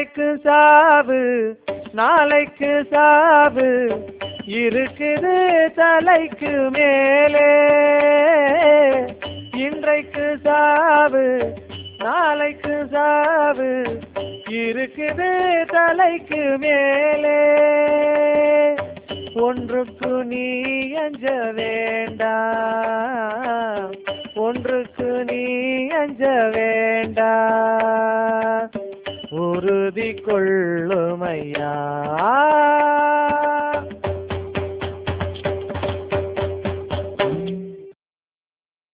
இன்றைக்கு சாவு நாளைக்கு சாவு இருக்குது தலைக்கு மேலே இன்றைக்கு சாவு நாளைக்கு சாவு இருக்குது தலைக்கு மேலே ஒன்றுக்கு நீ அஞ்ச வேண்டாம் ஒன்றுக்கு நீ அஞ்ச வேண்டாம் உறுதி கொள்ளுமையா